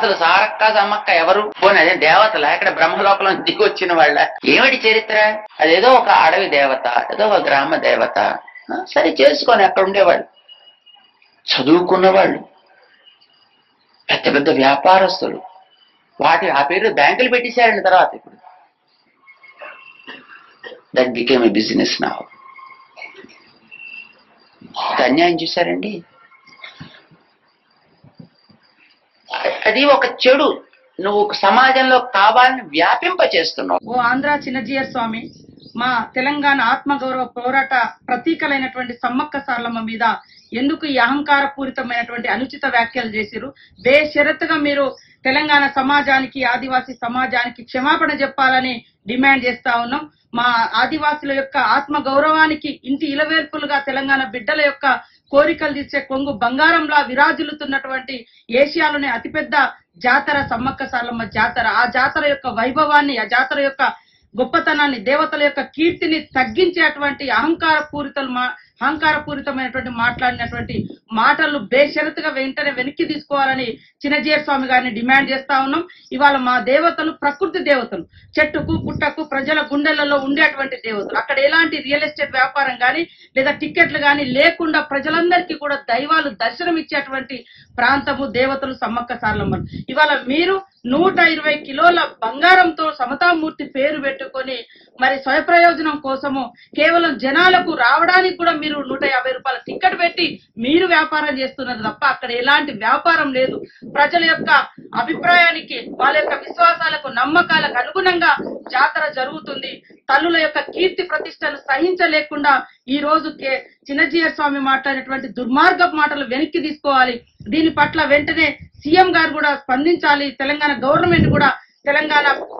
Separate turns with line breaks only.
అసలు సారక్క సమ్మక్క ఎవరు పోనీ అదే దేవతల ఇక్కడ బ్రహ్మలోకంలో దిగి వచ్చిన వాళ్ళ ఏమిటి చరిత్ర అదేదో ఒక అడవి దేవత ఏదో ఒక గ్రామ దేవత ఆ, సరే చేసుకొని అక్కడ ఉండేవాళ్ళు చదువుకున్న వాళ్ళు పెద్ద పెద్ద వ్యాపారస్తులు వాటి ఆ పేరు బ్యాంకులు పెట్టేశారండి తర్వాత ఇప్పుడు దట్ బికేమ్ ఏ బిజినెస్ నా అన్యాయం చూశారండి అది ఒక చెడు నువ్వు సమాజంలో కావాలని వ్యాపింప చేస్తున్నావు
ఓ ఆంధ్ర చిన్నజీయర్ స్వామి మా తెలంగాణ ఆత్మగౌరవ పోరాట ప్రతీకలైనటువంటి సమ్మక్క సార్లమ్మ మీద ఎందుకు ఈ అహంకార పూరితమైనటువంటి అనుచిత వ్యాఖ్యలు చేసిరు బేషరతుగా మీరు తెలంగాణ సమాజానికి ఆదివాసీ సమాజానికి క్షమాపణ చెప్పాలని డిమాండ్ చేస్తా ఉన్నాం మా ఆదివాసుల యొక్క ఆత్మ గౌరవానికి ఇంటి ఇలవేల్పులుగా తెలంగాణ బిడ్డల యొక్క కోరికలు తీర్చే కొంగు బంగారంలా విరాజిల్లుతున్నటువంటి ఏషియాలోనే అతిపెద్ద జాతర సమ్మక్క సార్లమ్మ జాతర ఆ జాతర యొక్క వైభవాన్ని ఆ జాతర యొక్క గొప్పతనాన్ని దేవతల యొక్క కీర్తిని తగ్గించేటువంటి అహంకార పూరితలు మా అహంకార పూరితమైనటువంటి మాట్లాడినటువంటి మాటలు బేషరతుగా వెంటనే వెనక్కి తీసుకోవాలని చిన్నజీయ స్వామి గారిని డిమాండ్ చేస్తా ఉన్నాం ఇవాళ మా దేవతలు ప్రకృతి దేవతలు చెట్టుకు పుట్టకు ప్రజల గుండెలలో ఉండేటువంటి దేవతలు అక్కడ ఎలాంటి రియల్ ఎస్టేట్ వ్యాపారం కానీ లేదా టికెట్లు కానీ లేకుండా ప్రజలందరికీ కూడా దైవాలు దర్శనం ఇచ్చేటువంటి ప్రాంతము దేవతలు సమ్మక్క సార్లమ్మలు ఇవాళ మీరు నూట ఇరవై కిలోల బంగారంతో సమతామూర్తి పేరు పెట్టుకొని మరి స్వయప్రయోజనం కోసము కేవలం జనాలకు రావడానికి కూడా మీరు నూట యాభై రూపాయల టికెట్ పెట్టి మీరు వ్యాపారం చేస్తున్నది తప్ప అక్కడ ఎలాంటి వ్యాపారం లేదు ప్రజల యొక్క అభిప్రాయానికి వాళ్ళ యొక్క విశ్వాసాలకు నమ్మకాలకు అనుగుణంగా జాతర జరుగుతుంది తల్లుల యొక్క కీర్తి ప్రతిష్టను సహించలేకుండా ఈ రోజు కే- చిన్నజీయ స్వామి మాట్లాడినటువంటి దుర్మార్గపు మాటలు వెనక్కి తీసుకోవాలి దీని పట్ల వెంటనే సీఎం గారు కూడా స్పందించాలి తెలంగాణ గవర్నమెంట్ కూడా తెలంగాణ